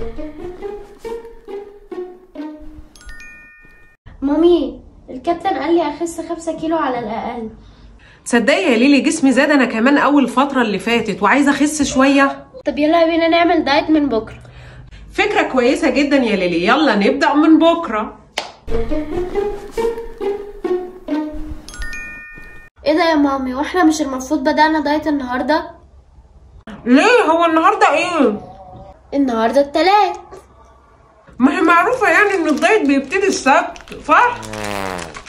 مامي الكابتن قال لي اخس خمسة كيلو على الاقل تصدقي يا ليلي جسمي زاد انا كمان اول فتره اللي فاتت وعايزه اخس شويه طب يلا بينا نعمل دايت من بكره فكره كويسه جدا يا ليلي يلا نبدا من بكره ايه ده يا مامي واحنا مش المفروض بدأنا دايت النهارده ليه هو النهارده ايه النهارده التلات ما هي معروفه يعني ان الدايت بيبتدي السبت صح